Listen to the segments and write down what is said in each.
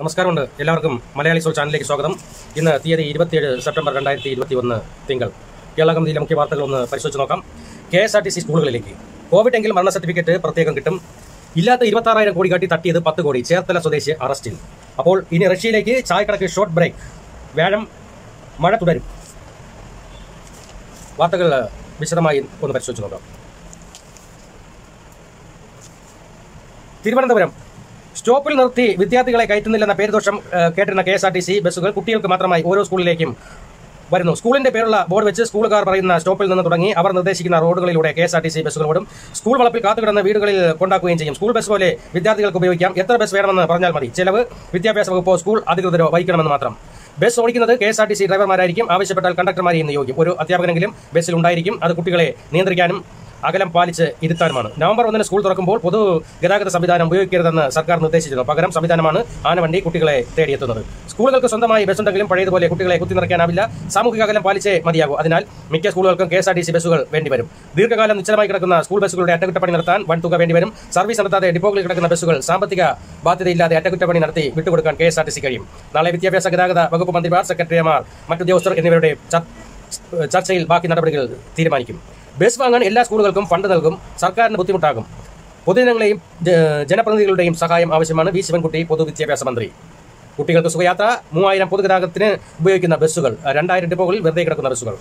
നമസ്കാരമുണ്ട് എല്ലാവർക്കും മലയാളി സോൾ ചാനലിലേക്ക് സ്വാഗതം ഇന്ന് തീയതി ഇരുപത്തിയേഴ് സെപ്റ്റംബർ രണ്ടായിരത്തി ഇരുപത്തി ഒന്ന് തിങ്കൾ കേരള കമ്മിറ്റിയിലെ മുഖ്യ വാർത്തകൾ ഒന്ന് പരിശോധിച്ച് നോക്കാം K S R T C സ്കൂളുകളിലേക്ക് കോവിഡ് എങ്കിൽ മരണ സർട്ടിഫിക്കറ്റ് പ്രത്യേകം കിട്ടും ഇല്ലാത്ത ഇരുപത്താറായിരം കോടി കാട്ടി തട്ടിയത് പത്ത് കോടി ചേർത്തല സ്വദേശി അറസ്റ്റിൽ അപ്പോൾ ഇനി റഷ്യയിലേക്ക് ചായക്കടക്ക് ഷോർട്ട് ബ്രേക്ക് വ്യാഴം മഴ തുടരും വാർത്തകൾ വിശദമായി ഒന്ന് പരിശോധിച്ച് നോക്കാം തിരുവനന്തപുരം സ്റ്റോപ്പിൽ നിർത്തി വിദ്യാർത്ഥികളെ കയറ്റുന്നില്ലെന്ന പേരുദോഷം ഏഹ്, കേട്ടിരുന്ന K S R T C ബസ്സുകൾ കുട്ടികൾക്ക് മാത്രമായി ഓരോ സ്കൂളിലേക്കും വരുന്നു സ്കൂളിന്റെ പേരുള്ള ബോർഡ് വെച്ച് സ്കൂളുകാർ പറയുന്ന സ്റ്റോപ്പിൽ നിന്ന് തുടങ്ങി അവർ നിർദ്ദേശിക്കുന്ന റോഡുകളിലൂടെ K S R T C ബസ്സുകൾ ഓടും സ്കൂൾ വളപ്പിൽ കാത്തുകിടന്ന് വീടുകളിൽ കൊണ്ടാക്കുകയും ചെയ്യും സ്കൂൾ ബസ് പോലെ വിദ്യാർത്ഥികൾക്ക് ഉപയോഗിക്കാം എത്ര ബസ് വേണമെന്ന് പറഞ്ഞാൽ മതി ചെലവ് വിദ്യാഭ്യാസ വകുപ്പോ സ്കൂൾ അധികൃതരോ വഹിക്കണമെന്ന് മാത്രം ബസ് ഓടിക്കുന്നത് K S R T C ഡ്രൈവർമാരായിരിക്കും ആവശ്യപ്പെട്ടാൽ കണ്ടക്ടർമാരെയും നിയോഗിക്കും ഒരു അധ്യാപകനെങ്കിലും ബസ്സിൽ ഉണ്ടായിരിക്കും അത് കുട്ടികളെ നിയന്ത്രിക്കാനും അകലം പാലിച്ച് ഇരുത്താനുമാണ് നവംബർ ഒന്നിന് സ്കൂൾ തുറക്കുമ്പോൾ പൊതു ഗതാഗത സംവിധാനം ഉപയോഗിക്കരുതെന്ന് സർക്കാർ നിർദ്ദേശിച്ചിരുന്നു പകരം സംവിധാനമാണ് ആനവണ്ടി കുട്ടികളെ തേടിയെത്തുന്നത് സ്കൂളുകൾക്ക് സ്വന്തമായി ബസ് ഉണ്ടെങ്കിലും പഴയതുപോലെ കുട്ടികളെ കുത്തി നിറയ്ക്കാനാവില്ല സാമൂഹിക അകലം പാലിച്ചേ മതിയാകൂ അതിനാൽ മിക്ക സ്കൂളുകൾക്കും K S R T C ബസ്സുകൾ വേണ്ടിവരും ദീർഘകാലം നിശ്ചലമായി കിടക്കുന്ന സ്കൂൾ ബസ്സുകളുടെ അറ്റകുറ്റപ്പണി നടത്താൻ വൻ തുക വേണ്ടിവരും സർവീസ് നടത്താതെ ഡിപ്പോകളിൽ കിടക്കുന്ന ബസ്സുകൾ സാമ്പത്തിക ബാധ്യതയില്ലാതെ അറ്റകുറ്റപ്പണി നടത്തി വിട്ടുകൊടുക്കാൻ K S R T C കഴിയും നാളെ വിദ്യാഭ്യാസ ഗതാഗത വകുപ്പ് മന്ത്രിമാർ സെക്രട്ടറിമാർ മറ്റുദ്യോഗസ്ഥർ എന്നിവരുടെ ചർ- ചർച്ചയിൽ ബാക്കി നടപടികൾ തീരുമാനിക്കും ബസ് വാങ്ങാൻ എല്ലാ സ്കൂളുകൾക്കും ഫണ്ട് നൽകും സർക്കാരിന് ബുദ്ധിമുട്ടാകും പൊതുജനങ്ങളെയും ജ- ജനപ്രതിനിധികളുടെയും സഹായം ആവശ്യമാണ് വി ശിവൻകുട്ടി പൊതുവിദ്യാഭ്യാസ മന്ത്രി കുട്ടികൾക്ക് സുഖയാത്ര മൂവായിരം പൊതുഗതാഗതത്തിന് ഉപയോഗിക്കുന്ന ബസ്സുകൾ രണ്ടായിരം ഡിപ്പോകളിൽ വെറുതെ കിടക്കുന്ന ബസ്സുകൾ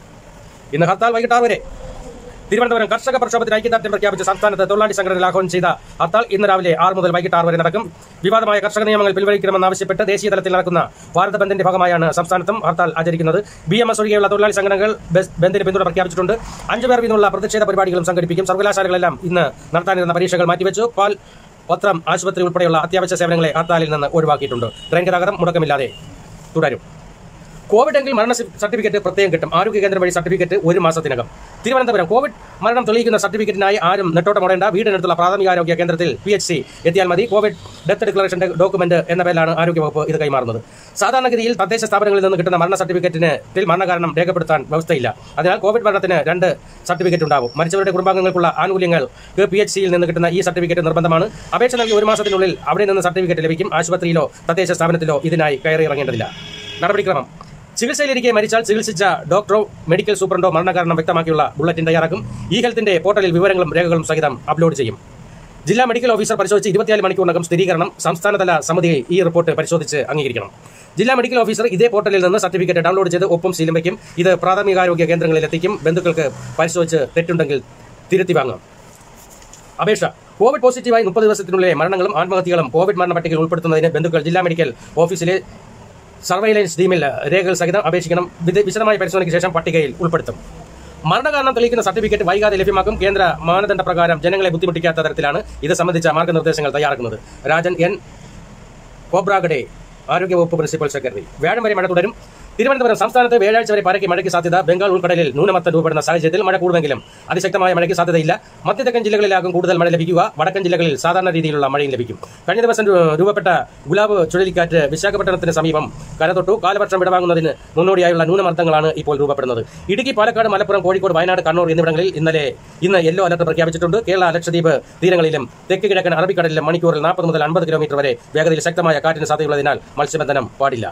ഇന്ന് ഹർത്താൽ വൈകിട്ട് ആറ് വരെ തിരുവനന്തപുരം കർഷക പ്രക്ഷോഭത്തിന് ഐക്യദാർഢ്യം പ്രഖ്യാപിച്ച സംസ്ഥാനത്ത് തൊഴിലാളി സംഘടനകൾ ആഹ്വാനം ചെയ്ത ഹർത്താൽ ഇന്ന് രാവിലെ ആറ് മുതൽ വൈകിട്ട് ആറ് വരെ നടക്കും വിവാദമായ കർഷക നിയമങ്ങൾ പിൻവലിക്കണമെന്നാവശ്യപ്പെട്ട് ദേശീയ തലത്തിൽ നടക്കുന്ന ഭാരത ബന്ദിന്റെ ഭാഗമായാണ് സംസ്ഥാനത്തും ഹർത്താൽ ആചരിക്കുന്നത് ബി എം എസ് ഒഴികെയുള്ള തൊഴിലാളി സംഘടനകൾ ബസ് ബന്ദിന് പിന്തുണ പ്രഖ്യാപിച്ചിട്ടുണ്ട് അഞ്ചു പേർ വീതമുള്ള പ്രതിഷേധ പരിപാടികളും സംഘടിപ്പിക്കും സർവകലാശാലകളെല്ലാം ഇന്ന് നടത്താനിരുന്ന പരീക്ഷകൾ മാറ്റിവെച്ചു പാൽ പത്രം ആശുപത്രി ഉൾപ്പെടെയുള്ള അത്യാവശ്യ സേവനങ്ങളെ ഹർത്താലിൽ നിന്ന് ഒഴിവാക്കിയിട്ടുണ്ട് ട്രെയിൻ ഗതാഗതം മുടക്കമില്ലാതെ തുടരും കോവിഡ് എങ്കിൽ മരണ സർട്ടിഫിക്കറ്റ് പ്രത്യേകം കിട്ടും ആരോഗ്യ കേന്ദ്രം വഴി സർട്ടിഫിക്കറ്റ് ഒരു മാസത്തിനകം തിരുവനന്തപുരം കോവിഡ് മരണം തെളിയിക്കുന്ന സർട്ടിഫിക്കറ്റിനായി ആരും നെട്ടോട്ടമോടേണ്ട വീടിനടുത്തുള്ള പ്രാഥമികാരോഗ്യ കേന്ദ്രത്തിൽ പി എച്ച് സി എത്തിയാൽ മതി കോവിഡ് ഡെത്ത് ഡിക്ലറേഷന്റെ ഡോക്യുമെന്റ് എന്ന പേരിലാണ് ആരോഗ്യവകുപ്പ് ഇത് കൈമാറുന്നത് സാധാരണഗതിയിൽ തദ്ദേശ സ്ഥാപനങ്ങളിൽ നിന്ന് കിട്ടുന്ന മരണ സർട്ടിഫിക്കറ്റിന് ത്തിൽ മരണകാരണം രേഖപ്പെടുത്താൻ വ്യവസ്ഥയില്ല അതിനാൽ കോവിഡ് മരണത്തിന് രണ്ട് സർട്ടിഫിക്കറ്റ് ഉണ്ടാവും മരിച്ചവരുടെ കുടുംബാംഗങ്ങൾക്കുള്ള ആനുകൂല്യങ്ങൾക്ക് പി എച്ച് സിയിൽ നിന്ന് കിട്ടുന്ന ഈ സർട്ടിഫിക്കറ്റ് നിർബന്ധമാണ് അപേക്ഷ നൽകി ഒരു മാസത്തിനുള്ളിൽ അവിടെ നിന്ന് സർട്ടിഫിക്കറ്റ് ലഭിക്കും ആശുപത്രിയിലോ തദ്ദേശ സ്ഥാപനത്തിലോ ഇതിനായി കയറി ഇറങ്ങേണ്ടതില്ല നടപടിക്രമം ചികിത്സയിലിരിക്കെ മരിച്ചാൽ ചികിത്സിച്ച ഡോക്ടറോ മെഡിക്കൽ സൂപ്രണ്ടോ മരണകാരണം വ്യക്തമാക്കിയുള്ള ബുള്ളറ്റിൻ തയ്യാറാക്കും ഈ ഹെൽത്തിന്റെ പോർട്ടലിൽ വിവരങ്ങളും രേഖകളും സഹിതം അപ്ലോഡ് ചെയ്യും ജില്ലാ മെഡിക്കൽ ഓഫീസർ പരിശോധിച്ച് ഇരുപത്തിനാല് മണിക്കൂറിനകം സ്ഥിരീകരണം സംസ്ഥാനതല സമിതി ഈ റിപ്പോർട്ട് പരിശോധിച്ച് അംഗീകരിക്കണം ജില്ലാ മെഡിക്കൽ ഓഫീസർ ഇതേ പോർട്ടലിൽ നിന്ന് സർട്ടിഫിക്കറ്റ് ഡൗൺലോഡ് ചെയ്ത് ഒപ്പം സീലും വയ്ക്കും ഇത് പ്രാഥമികാരോഗ്യ കേന്ദ്രങ്ങളിൽ എത്തിക്കും ബന്ധുക്കൾക്ക് പരിശോധിച്ച് തെറ്റുണ്ടെങ്കിൽ തിരുത്തി വാങ്ങാം അപേക്ഷ കോവിഡ് പോസിറ്റീവായി മുപ്പത് ദിവസത്തിനുള്ളിലെ മരണങ്ങളും ആത്മഹത്യകളും കോവിഡ് മരണ പട്ടികയിൽ ഉൾപ്പെടുത്തുന്നതിന് ബന്ധുക്കൾ ജില്ലാ മെഡിക്കൽ ഓഫീസിലെ സർവൈലൻസ് ടീമിൽ രേഖകൾ സഹിതം അപേക്ഷിക്കണം വിദ- വിശദമായ പരിശോധനയ്ക്ക് ശേഷം പട്ടികയിൽ ഉൾപ്പെടുത്തും മരണകാരണം തെളിയിക്കുന്ന സർട്ടിഫിക്കറ്റ് വൈകാതെ ലഭ്യമാക്കും കേന്ദ്ര മാനദണ്ഡ പ്രകാരം ജനങ്ങളെ ബുദ്ധിമുട്ടിക്കാത്ത തരത്തിലാണ് ഇത് സംബന്ധിച്ച മാർഗനിർദ്ദേശങ്ങൾ തയ്യാറാക്കുന്നത് രാജൻ എൻ കോബ്രാഗഡെ ആരോഗ്യവകുപ്പ് പ്രിൻസിപ്പൽ സെക്രട്ടറി വ്യാഴം വരെ മഴ തുടരും തിരുവനന്തപുരം സംസ്ഥാനത്ത് വ്യാഴാഴ്ച വരെ പരക്കെ മഴയ്ക്ക് സാധ്യത ബംഗാൾ ഉൾക്കടലിൽ ന്യൂനമർദ്ദം രൂപപ്പെടുന്ന സാഹചര്യത്തിൽ മഴ കൂടുമെങ്കിലും അതിശക്തമായ മഴയ്ക്ക് സാധ്യതയില്ല മധ്യതെക്കൻ ജില്ലകളിലാകും കൂടുതൽ മഴ ലഭിക്കുക വടക്കൻ ജില്ലകളിൽ സാധാരണ രീതിയിലുള്ള മഴയും ലഭിക്കും കഴിഞ്ഞ ദിവസം രൂ- രൂപപ്പെട്ട ഗുലാബ് ചുഴലിക്കാറ്റ് വിശാഖപട്ടണത്തിന് സമീപം കരതൊട്ടു കാലവർഷം വിടവാങ്ങുന്നതിന് മുന്നോടിയായുള്ള ന്യൂനമർദ്ദങ്ങളാണ് ഇപ്പോൾ രൂപപ്പെടുന്നത് ഇടുക്കി പാലക്കാട് മലപ്പുറം കോഴിക്കോട് വയനാട് കണ്ണൂർ എന്നിവിടങ്ങളിൽ ഇന്നലെ ഇന്ന് യെല്ലോ അലർട്ട് പ്രഖ്യാപിച്ചിട്ടുണ്ട് കേരള ലക്ഷദ്വീപ് തീരങ്ങളിലും തെക്ക് കിഴക്കൻ അറബിക്കടലിലും മണിക്കൂറിൽ നാൽപ്പത് മുതൽ അൻപത് കിലോമീറ്റർ വരെ വേഗതയിൽ ശക്തമായ കാറ്റിന് സാധ്യതയുള്ളതിനാൽ മത്സ്യബന്ധനം പാടില്ല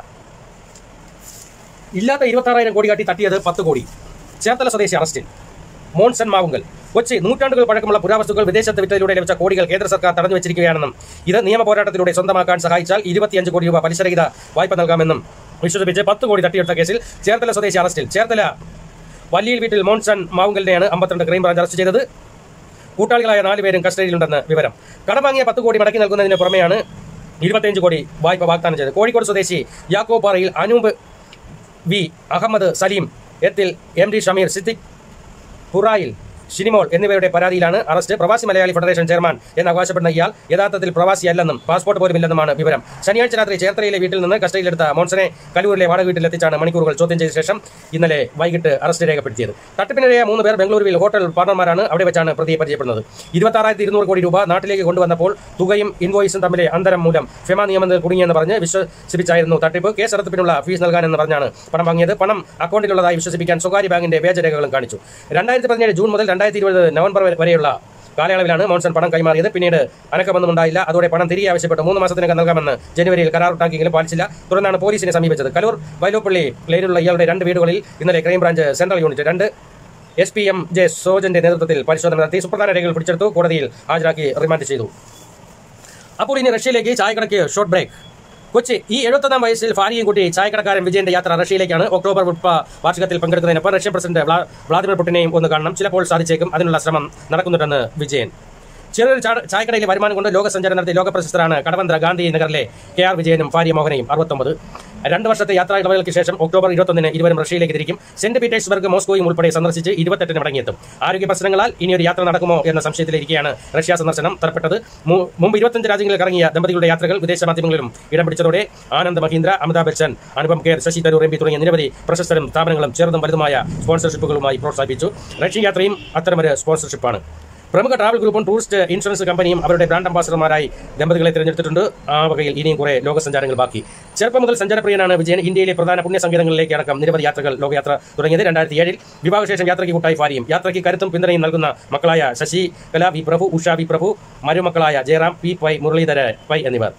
ഇല്ലാത്ത ഇരുപത്താറായിരം കോടി കാട്ടി തട്ടിയത് പത്ത് കോടി ചേർത്തല സ്വദേശി അറസ്റ്റിൽ മോൺസൺ മാവുങ്കൽ കൊച്ചി നൂറ്റാണ്ടുകൾ പഴക്കമുള്ള പുരാവസ്തുക്കൾ വിദേശത്ത് വിറ്റതിലൂടെ ലഭിച്ച കോടികൾ കേന്ദ്ര സർക്കാർ തടഞ്ഞു വെച്ചിരിക്കുകയാണെന്നും ഇത് നിയമ പോരാട്ടത്തിലൂടെ സ്വന്തമാക്കാൻ സഹായിച്ചാൽ ഇരുപത്തിയഞ്ച് കോടി രൂപ പലിശരഹിത വായ്പ നൽകാമെന്നും വിശ്വസിപ്പിച്ച് പത്ത് കോടി തട്ടിയെടുത്ത കേസിൽ ചേർത്തല സ്വദേശി അറസ്റ്റിൽ ചേർത്തല വല്ലിയിൽ വീട്ടിൽ മോൺസൺ മാവുങ്കലിനെയാണ് അമ്പത്തിരണ്ട് ക്രൈംബ്രാഞ്ച് അറസ്റ്റ് ചെയ്തത് കൂട്ടാളികളായ നാലുപേരും കസ്റ്റഡിയിലുണ്ടെന്ന് വിവരം കടം വാങ്ങിയ പത്ത് കോടി മടക്കി നൽകുന്നതിന് പുറമെയാണ് ഇരുപത്തിയഞ്ച് കോടി വായ്പ വാഗ്ദാനം ചെയ്തത് കോഴിക്കോട് സ്വദേശി യാക്കോ പാറയിൽ അനൂപ് വി അഹമ്മദ് സലീം എത്തിൽ എം ഡി ഷമീർ സിദ്ദിഖ് ഹുറായിൽ ഷിനിമോൾ എന്നിവരുടെ പരാതിയിലാണ് അറസ്റ്റ് പ്രവാസി മലയാളി ഫെഡറേഷൻ ചെയർമാൻ എന്ന് അവകാശപ്പെടുന്ന ഇയാൾ യഥാർത്ഥത്തിൽ പ്രവാസിയല്ലെന്നും പാസ്പോർട്ട് പോലും ഇല്ലെന്നുമാണ് വിവരം ശനിയാഴ്ച രാത്രി ചേർത്തലയിലെ വീട്ടിൽ നിന്ന് കസ്റ്റഡിയിലെടുത്ത മോൺസനെ കലൂരിലെ വാടക വീട്ടിൽ എത്തിച്ചാണ് മണിക്കൂറുകൾ ചോദ്യം ചെയ്ത ശേഷം ഇന്നലെ വൈകിട്ട് അറസ്റ്റ് രേഖപ്പെടുത്തിയത് തട്ടിപ്പിനിരയായ മൂന്ന് പേർ ബംഗളൂരുവിൽ ഹോട്ടൽ പാർട്ണർമാരാണ് അവിടെ വെച്ചാണ് പ്രതിയെ പരിചയപ്പെടുന്നത് ഇരുപത്താറായിരത്തി ഇരുന്നൂറ് കോടി രൂപ നാട്ടിലേക്ക് കൊണ്ടുവന്നപ്പോൾ തുകയും ഇൻവോയിസും തമ്മിലെ അന്തരം മൂലം ഫെമ നിയമത്തിൽ കുടുങ്ങിയെന്ന് പറഞ്ഞ് വിശ്വസിപ്പിച്ചായിരുന്നു തട്ടിപ്പ് കേസ് നടത്തിപ്പിനുള്ള ഫീസ് നൽകാനെന്ന് പറഞ്ഞാണ് പണം വാങ്ങിയത് പണം അക്കൗണ്ടിലുള്ളതായി വിശ്വസിപ്പിക്കാൻ സ്വകാര്യ ബാങ്കിന്റെ വ്യാജരേഖകളും കാണിച്ചു രണ്ടായിരത്തി പതിനേഴ് ജൂൺ മുതൽ രണ്ടായിരത്തി ഇരുപത് നവംബർ വരെ- വരെയുള്ള കാലയളവിലാണ് മോൺസൺ പണം കൈമാറിയത് പിന്നീട് അനക്കമൊന്നും ഉണ്ടായില്ല അതോടെ പണം തിരികെ ആവശ്യപ്പെട്ടു മൂന്ന് മാസത്തിനകം നൽകാമെന്ന് ജനുവരിയിൽ കരാറുണ്ടാക്കിയെങ്കിലും പാലിച്ചില്ല തുടർന്നാണ് പോലീസിനെ സമീപിച്ചത് കലൂർ വൈലോപ്പള്ളി ലൈനിലുള്ള ഇയാളുടെ രണ്ട് വീടുകളിൽ ഇന്നലെ ക്രൈംബ്രാഞ്ച് സെൻട്രൽ യൂണിറ്റ് രണ്ട് എസ് പി എം ജെ സോജന്റെ നേതൃത്വത്തിൽ പരിശോധന നടത്തി സുപ്രധാന രേഖകൾ പിടിച്ചെടുത്തു കോടതിയിൽ ഹാജരാക്കി റിമാൻഡ് ചെയ്തു അപ്പോൾ ഇനി റഷ്യയിലേക്ക് ചായക്കടയ്ക്ക് ഷോർട്ട് ബ്രേക്ക് കൊച്ചി ഈ എഴുപത്തൊന്നാം വയസ്സിൽ ഭാര്യയും കൂട്ടി ചായക്കടക്കാരൻ വിജയന്റെ യാത്ര റഷ്യയിലേക്കാണ് ഒക്ടോബർ മുപ്പ വാർഷികത്തിൽ പങ്കെടുക്കുന്നതിനൊപ്പം റഷ്യൻ പ്രസിഡന്റ് വ്ളാ- വ്ളാദിമിർ പുടിനെയും ഒന്ന് കാണണം ചിലപ്പോൾ സാധിച്ചേക്കും അതിനുള്ള ശ്രമം നടക്കുന്നുണ്ടെന്ന് വിജയൻ ചെറിയൊരു ചാ- ചായക്കടയിലെ വരുമാനം കൊണ്ട് ലോകസഞ്ചാരം നടത്തി ലോകപ്രശസ്തരാണ് കടവന്ത്ര ഗാന്ധി നഗറിലെ കെ ആർ വിജയനും ഭാര്യ മോഹനയും അറുപത്തൊമ്പത് രണ്ട് വർഷത്തെ യാത്രാ ഇടവേളയ്ക്ക് ശേഷം ഒക്ടോബർ ഇരുപത്തൊന്നിന് ഇരുവരും റഷ്യയിലേക്ക് തിരിക്കും സെന്റ് പീറ്റേഴ്സ്ബർഗ് മോസ്കോയും ഉൾപ്പെടെ സന്ദർശിച്ച് ഇരുപത്തെട്ടിന് മടങ്ങിയെത്തും ആരോഗ്യ പ്രശ്നങ്ങളാൽ ഇനി ഒരു യാത്ര നടക്കുമോ എന്ന സംശയത്തിലിരിക്കെയാണ് റഷ്യ സന്ദർശനം തരപ്പെട്ടത് മു- മുമ്പ് ഇരുപത്തഞ്ച് രാജ്യങ്ങളിൽ കറങ്ങിയ ദമ്പതികളുടെ യാത്രകൾ വിദേശ മാധ്യമങ്ങളിലും ഇടം പിടിച്ചതോടെ ആനന്ദ് മഹീന്ദ്ര അമിതാഭ് ബച്ചൻ അനുപം കെയർ ശശി തരൂർ എം പി തുടങ്ങിയ നിരവധി പ്രശസ്തരും സ്ഥാപനങ്ങളും ചെറുതും വലുതുമായ സ്പോൺസർഷിപ്പുകളുമായി പ്രോത്സാഹിപ്പിച്ചു റഷ്യൻ യാത്രയും അത്തരമൊരു സ്പോൺസർഷിപ്പാണ് പ്രമുഖ ട്രാവൽ ഗ്രൂപ്പും ടൂറിസ്റ്റ് ഇൻഷുറൻസ് കമ്പനിയും അവരുടെ ബ്രാൻഡ് അംബാസഡർമാരായി ദമ്പതികളെ തിരഞ്ഞെടുത്തിട്ടുണ്ട് ആ വകയിൽ ഇനിയും കുറെ ലോകസഞ്ചാരങ്ങൾ ബാക്കി ചെറുപ്പം മുതൽ സഞ്ചാരപ്രിയനാണ് വിജയൻ ഇന്ത്യയിലെ പ്രധാന പുണ്യസങ്കേതങ്ങളിലേക്ക് അടക്കം നിരവധി യാത്രകൾ ലോകയാത്ര തുടങ്ങിയത് രണ്ടായിരത്തി ഏഴിൽ വിവാഹശേഷം യാത്രയ്ക്ക് കൂട്ടായി ഭാര്യയും യാത്രയ്ക്ക് കരുത്തും പിന്തുണയും നൽകുന്ന മക്കളായ ശശി കല വി പ്രഭു ഉഷ വി പ്രഭു മരുമക്കളായ ജയറാം പി പൈ മുരളീധര പൈ എന്നിവർ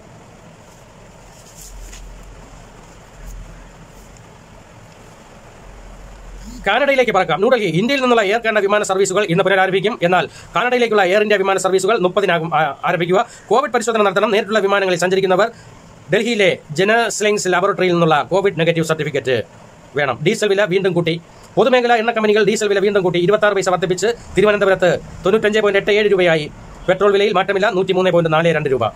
കാനഡയിലേക്ക് പറക്കാം ന്യൂഡൽഹി ഇന്ത്യയിൽ നിന്നുള്ള എയർ കാനഡ വിമാന സർവീസുകൾ ഇന്ന് പുനരാരംഭിക്കും എന്നാൽ കാനഡയിലേക്കുള്ള എയർ ഇന്ത്യ വിമാന സർവീസുകൾ മുപ്പതിനാകും ആ, ആരംഭിക്കുക കോവിഡ് പരിശോധന നടത്തണം നേരിട്ടുള്ള വിമാനങ്ങളിൽ സഞ്ചരിക്കുന്നവർ ഡൽഹിയിലെ ജനസ്ലിംഗ്സ് ലാബോറട്ടറിയിൽ നിന്നുള്ള കോവിഡ് നെഗറ്റീവ് സർട്ടിഫിക്കറ്റ് വേണം ഡീസൽ വില വീണ്ടും കൂട്ടി പൊതുമേഖലാ എണ്ണ കമ്പനികൾ ഡീസൽ വില വീണ്ടും കൂട്ടി ഇരുപത്തി ആറ് പൈസ വർദ്ധിപ്പിച്ച് തിരുവനന്തപുരത്ത് തൊണ്ണൂറ്റഞ്ച് പോയിന്റ് എട്ട് ഏഴ് രൂപയായി പെട്രോൾ വിലയിൽ മാറ്റമില്ല നൂറ്റി മൂന്ന് പോയിന്റ് നാല് രണ്ട് രൂപ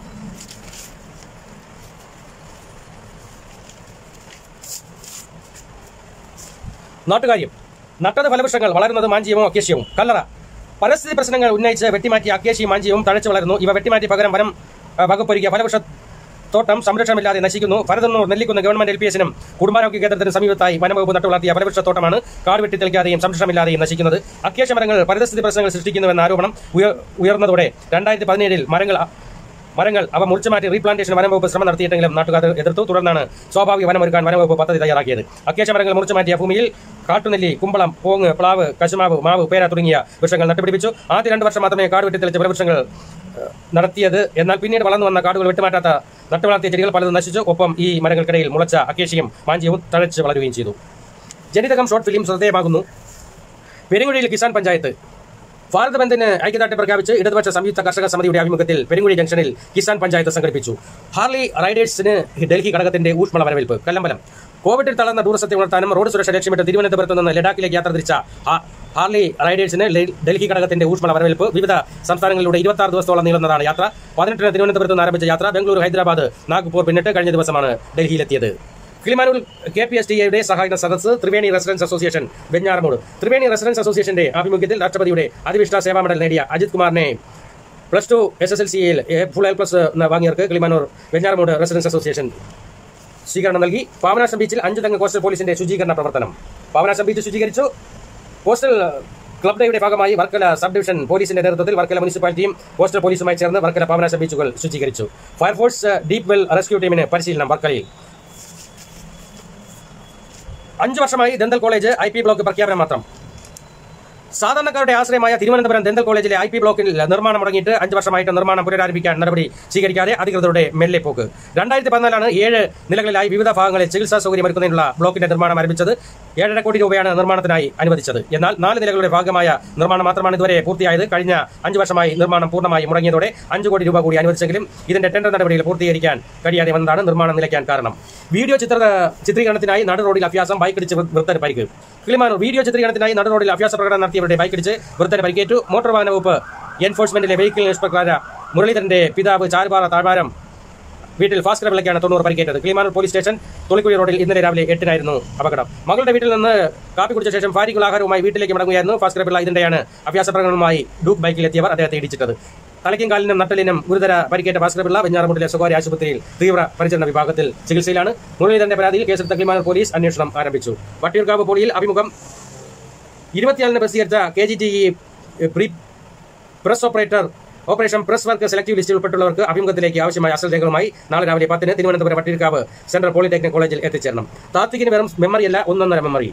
നാട്ടുകാര്യം നട്ടത് ഫലവൃക്ഷങ്ങൾ വളരുന്നത് മാഞ്ചിയവും അക്കേഷ്യവും കല്ലറ പരിസ്ഥിതി പ്രശ്നങ്ങൾ ഉന്നയിച്ച് വെട്ടിമാറ്റിയ അക്കേഷ്യയും മാഞ്ചിയവും തഴച്ചു വളരുന്നു ഇവ വെട്ടിമാറ്റി പകരം വനം ആ, വകുപ്പൊരുക്കിയ ഫലവൃക്ഷ തോട്ടം സംരക്ഷണമില്ലാതെ നശിക്കുന്നു ഭരതന്നൂർ നെല്ലിക്കുന്ന ഗവൺമെന്റ് എൽ പി എസിനും കുടുംബാരോഗ്യ കേന്ദ്രത്തിന് സമീപത്തായി വനംവകുപ്പ് നട്ടുവളർത്തിയ ഫലവൃക്ഷ തോട്ടമാണ് കാട് വെട്ടി തെളിക്കാതെയും സംരക്ഷണമില്ലാതെയും നശിക്കുന്നത് അക്കേഷ്യ മരങ്ങൾ പരിസ്ഥിതി പ്രശ്നങ്ങൾ സൃഷ്ടിക്കുന്നുവെന്ന ആരോപണം ഉയ- ഉയർന്നതോടെ രണ്ടായിരത്തി പതിനേഴിൽ മരങ്ങൾ അ- മരങ്ങൾ അവ മുറിച്ചു മാറ്റി റീപ്ലാന്റേഷൻ വനംവകുപ്പ് ശ്രമം നടത്തിയിട്ടെങ്കിലും നാട്ടുകാർ എതിർത്തു തുടർന്നാണ് സ്വാഭാവിക വനമൊരുക്കാൻ വനംവകുപ്പ് പദ്ധതി തയ്യാറാക്കിയത് അക്കേശ മരങ്ങൾ മുറിച്ചു മാറ്റിയ ഭൂമിയിൽ കാട്ടുനെല്ലി കുമ്പളം പോങ്ങ് പ്ലാവ് കശുമാവ് മാവ് പേര തുടങ്ങിയ വൃക്ഷങ്ങൾ നട്ടുപിടിപ്പിച്ചു ആദ്യ രണ്ട് വർഷം മാത്രമേ കാട് വെട്ടിത്തെളിച്ച വൃക്ഷങ്ങൾ ഏഹ്, നടത്തിയത് എന്നാൽ പിന്നീട് വളർന്നു വന്ന കാടുകൾ വെട്ടിമാറ്റാത്ത നട്ടുവളർത്തിയ ചെടികൾ പലതും നശിച്ചു ഒപ്പം ഈ മരങ്ങൾക്കിടയിൽ മുളച്ച അക്കേഷ്യയും മാഞ്ചിയവും തഴച്ച് വളരുകയും ചെയ്തു ജനിതകം ഷോർട്ട് ഫിലിം ശ്രദ്ധേയമാകുന്നു പെരുങ്കുഴിയിൽ കിസാൻ പഞ്ചായത്ത് ഭാരത് ബന്ദിന് ഐക്യദാർഢ്യം പ്രഖ്യാപിച്ച് ഇടതുപക്ഷ സംയുക്ത കർഷക സമിതിയുടെ ആഭിമുഖ്യത്തിൽ പെരുങ്കുഴി ജംഗ്ഷനിൽ കിസാൻ പഞ്ചായത്ത് സംഘടിപ്പിച്ചു ഹാർലി റൈഡേഴ്സിന് ഡൽഹി ഘടകത്തിന്റെ ഊഷ്മള വരവേൽപ്പ് കല്ലമ്പലം കോവിഡിൽ തളർന്ന ടൂറിസത്തെ ഉണർത്താനും റോഡ് സുരക്ഷ ലക്ഷ്യമിട്ട് തിരുവനന്തപുരത്ത് നിന്ന് ലഡാക്കിലേക്ക് യാത്ര തിരിച്ച ഹാ- ഹാർലി റൈഡേഴ്സിന് ലെ- ഡൽഹി ഘടകത്തിന്റെ ഊഷ്മള വരവേൽപ്പ് വിവിധ സംസ്ഥാനങ്ങളിലൂടെ ഇരുപത്തി ആറ് ദിവസത്തോളം നീളുന്നതാണ് യാത്ര പതിനെട്ടിന് തിരുവനന്തപുരത്ത് നിന്ന് ആരംഭിച്ച യാത്ര ബംഗളൂരു ഹൈദരാബാദ് നാഗ്പൂർ പിന്നിട്ട് കഴിഞ്ഞ ദിവസമാണ് ഡൽഹിയിലെത്തിയത് Kilimanoor K P S T എയുടെ സഹായക സദസ്സ് Triveni residence association Venjaramoodu Triveni residence അസോസിയേഷന്റെ ആഭിമുഖ്യത്തിൽ രാഷ്ട്രപതിയുടെ അതിവിഷ്ട സേവാ മെഡൽ നേടിയ അജിത് കുമാറിനെ plus two S S L സിയിൽ ഫുൾ എൽ പ്ലസ് വാങ്ങിയവർക്ക് കിളിമാനൂർ വെഞ്ഞാറമൂട് റെസിഡൻസ് അസോസിയേഷൻ സ്വീകരണം നൽകി പാവനാശം ബീച്ചിൽ അഞ്ചു തെങ്ങ് കോസ്റ്റൽ പോലീസിന്റെ ശുചീകരണ പ്രവർത്തനം പാവനാശം ബീച്ച് ശുചീകരിച്ചു കോസ്റ്റൽ ക്ലബ് ഡേയുടെ ഭാഗമായി വർക്കല സബ് ഡിവിഷൻ പോലീസിന്റെ നേതൃത്വത്തിൽ വർക്കല മുനിസിപ്പാലിറ്റിയും കോസ്റ്റൽ പോലീസുമായി ചേർന്ന് വർക്കല പാവനാശം ബീച്ചുകൾ ശുചീകരിച്ചു ഫയർഫോഴ്സ് ഡീപ് വെൽ റെസ്ക്യൂ ടീമിന് പരിശീലനം വർക്കലയിൽ അഞ്ചു വർഷമായി dental college I P block പ്രഖ്യാപനം മാത്രം സാധാരണക്കാരുടെ ആശ്രയമായ തിരുവനന്തപുരം ദന്തൽ കോളേജിലെ ഐ പി ബ്ലോക്കിൽ നിർമ്മാണം മുടങ്ങിയിട്ട് അഞ്ച് വർഷമായിട്ട് നിർമ്മാണം പുനരാരംഭിക്കാൻ നടപടി സ്വീകരിക്കാതെ അധികൃതരുടെ മെല്ലെ പോക്ക് രണ്ടായിരത്തി പതിനാലാണ് ഏഴ് നിലകളിലായി വിവിധ ഭാഗങ്ങളിൽ ചികിത്സാ സൗകര്യം ഒരുക്കുന്നതിനുള്ള ബ്ലോക്കിന്റെ നിർമ്മാണം ആരംഭിച്ചത് ഏഴര കോടി രൂപയാണ് നിർമ്മാണത്തിനായി അനുവദിച്ചത് എന്നാൽ നാല് നിലകളുടെ ഭാഗമായ നിർമ്മാണം മാത്രമാണ് ഇതുവരെ പൂർത്തിയായത് കഴിഞ്ഞ അഞ്ച് വർഷമായി നിർമ്മാണം പൂർണ്ണമായി മുടങ്ങിയതോടെ അഞ്ച് കോടി രൂപ കൂടി അനുവദിച്ചെങ്കിലും ഇതിന്റെ ടെൻഡർ നടപടികൾ പൂർത്തീകരിക്കാൻ കഴിയാതെ വന്നതാണ് നിർമ്മാണം നിലയ്ക്കാൻ കാരണം വീഡിയോ ചിത്ര ചിത്രീകരണത്തിനായി നട റോഡിൽ അഭ്യാസം ബൈക്കിടിച്ച് വൃത്തന് പരിക്ക് കിളിമാനൂർ വീഡിയോ ചിത്രീകരണത്തിനായി നട റോഡിൽ അഭ്യാസ പ്രകടനം നടത്തിയവരുടെ ബൈക്കിടിച്ച് വൃത്തന് പരിക്കേറ്റു മോട്ടോർ വാഹന വകുപ്പ് എൻഫോഴ്സ്മെന്റിലെ വെഹിക്കിൾ ഇൻസ്പെക്ടറായ മുരളീധരന്റെ പിതാവ് ചാരുപാറ താഴ്വാരം വീട്ടിൽ ഫാസ്കർ വിളക്കാണ് തൊണ്ണൂറ് പരിക്കേറ്റത് കിളിമാനൂർ പോലീസ് സ്റ്റേഷൻ തൊളിക്കുഴി റോഡിൽ ഇന്നലെ രാവിലെ എട്ടിനായിരുന്നു അപകടം മകളുടെ വീട്ടിൽ നിന്ന് കാപ്പി കുടിച്ച ശേഷം ഭാര്യയ്ക്കുള്ള ആഹാരവുമായി വീട്ടിലേക്ക് മടങ്ങുകയായിരുന്നു ഫാസ്കർ പിള്ള ഇതിന്റെയാണ് അഭ്യാസ പ്രകടനവുമായി ഡൂക്ക് ബൈക്കിൽ എത്തിയവർ അദ്ദേഹത്തെ ഇടിച്ചിട്ടത് തലയ്ക്കും കാലിനും നട്ടലിനും ഗുരുതര പരിക്കേറ്റ ഭാസ്കർ പിള്ള വെഞ്ഞാറമുട്ടിലെ സ്വകാര്യ ആശുപത്രിയിൽ തീവ്ര പരിചരണ വിഭാഗത്തിൽ ചികിത്സയിലാണ് മുരളീധരന്റെ പരാതിയിൽ കേസെടുത്ത കിളിമാനൂർ പോലീസ് അന്വേഷണം ആരംഭിച്ചു വട്ടിയൂർക്കാവ് പോളിയിൽ അഭിമുഖം ഇരുപത്തിയാലിന് പ്രസിദ്ധീകരിച്ച K G T E press operator operation press work selective ലിസ്റ്റിൽ ഉൾപ്പെട്ടുള്ളവർക്ക് അഭിമുഖത്തിലേക്ക് ആവശ്യമായ അസൽ രേഖകളുമായി നാളെ രാവിലെ പത്തിന് തിരുവനന്തപുരം വട്ടിയൂർക്കാവ് സെൻട്രൽ പോളിടെക്നിക് കോളേജിൽ എത്തിച്ചേരണം താത്വികിന് വെറും മെമ്മറിയല്ല ഒന്നൊന്നര മെമ്മറി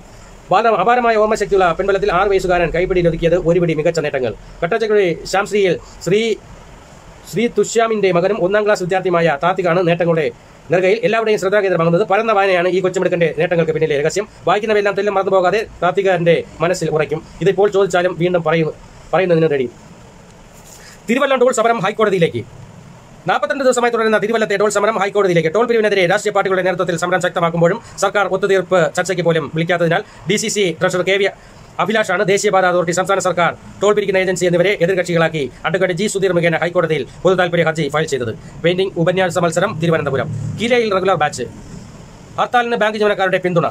ബാലം അപാരമായ ഓർമ്മശക്തിയുള്ള പെൺബലത്തിൽ ആറ് വയസ്സുകാരൻ കൈപ്പിടിയിലൊതുക്കിയത് ഒരുപിടി മികച്ച നേട്ടങ്ങൾ കട്ടച്ചക്കുഴി ശ്യാംശ്രീയിൽ ശ്രീ ശ്രീ തുഷ്യാമിന്റെ മകനും ഒന്നാം ക്ലാസ് വിദ്യാർത്ഥിയുമായ താത്തികാണ് നേട്ടങ്ങളുടെ നെറുകയിൽ എല്ലാവരുടെയും ശ്രദ്ധാകേന്ദ്രമാകുന്നത് പരന്ന വായനയാണ് ഈ കൊച്ചുമിടുക്കന്റെ നേട്ടങ്ങൾക്ക് പിന്നിലെ രഹസ്യം വായിക്കുന്നവയെല്ലാം തെല്ലും മറന്നു പോകാതെ താത്തികാരന്റെ മനസ്സിൽ ഉറയ്ക്കും ഇതിപ്പോൾ ചോദിച്ചാലും വീണ്ടും പറയും പറയുന്നതിന് റെഡി തിരുവല്ലം ടോൾ സമരം ഹൈക്കോടതിയിലേക്ക് നാൽപ്പത്തിരണ്ട് ദിവസമായി തുടരുന്ന തിരുവല്ലത്തെ ടോൾ സമരം ഹൈക്കോടതിയിലേക്ക് ടോൾ പിരിവിനെതിരെ രാഷ്ട്രീയ പാർട്ടികളുടെ നേതൃത്വത്തിൽ സമരം ശക്തമാക്കുമ്പോഴും സർക്കാർ ഒത്തുതീർപ്പ് ചർച്ചയ്ക്ക് പോലും വിളിക്കാത്തതിനാൽ D C C treasurer K V അഭിലാഷാണ് ദേശീയപാത അതോറിറ്റി സംസ്ഥാന സർക്കാർ ടോൾ പിരിക്കുന്ന ഏജൻസി എന്നിവരെ എതിർകക്ഷികളാക്കി അഡ്വക്കേറ്റ് ജി സുധീർ മുഖേന ഹൈക്കോടതിയിൽ പൊതു താൽപര്യ ഹർജി ഫയൽ ചെയ്തത് പെയിന്റിംഗ് ഉപന്യാസ മത്സരം തിരുവനന്തപുരം കിലയിൽ റെഗുലർ ബാച്ച് ഹർത്താലിന് ബാങ്ക് ജീവനക്കാരുടെ പിന്തുണ